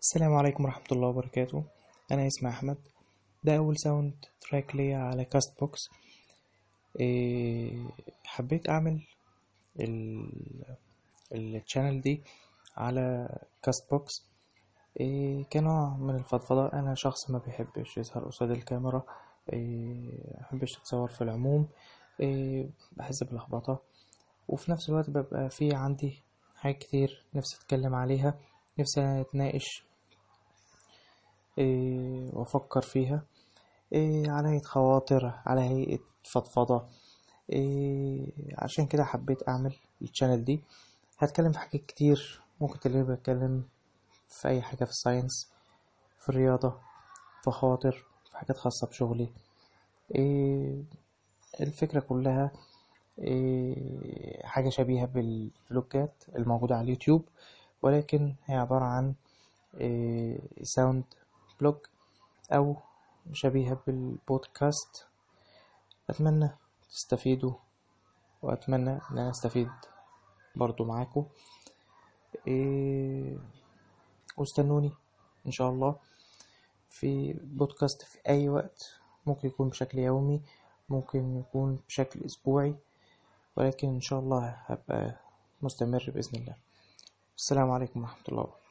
السلام عليكم ورحمة الله وبركاته أنا اسمي أحمد ده أول ساوند تراك ليا على كاست بوكس إيه حبيت أعمل الشانل دي على كاست بوكس إيه كنوع من الفضفضة أنا شخص ما بيحبش يظهر قصاد الكاميرا إيه محبش أتصور في العموم إيه بحس بلخبطة وفي نفس الوقت ببقى في عندي حاجات كتير نفسي أتكلم عليها نفسي أتناقش إيه وأفكر فيها إيه على هيئة خواطر على هيئة فضفضة إيه عشان كده حبيت أعمل الشانل دي هتكلم في حاجات كتير ممكن تلاقيني بتكلم في أي حاجة في الساينس في الرياضة في خواطر في حاجات خاصة بشغلي إيه الفكرة كلها إيه حاجة شبيهة بالفلوجات الموجودة على اليوتيوب ولكن هي عبارة عن إيه ساوند بلوج أو شبيهة بالبودكاست أتمنى تستفيدوا وأتمنى إن أنا أستفيد برضو معاكم إيه واستنوني إن شاء الله في بودكاست في أي وقت ممكن يكون بشكل يومي ممكن يكون بشكل أسبوعي ولكن إن شاء الله هبقى مستمر بإذن الله السلام عليكم ورحمة الله وبركاته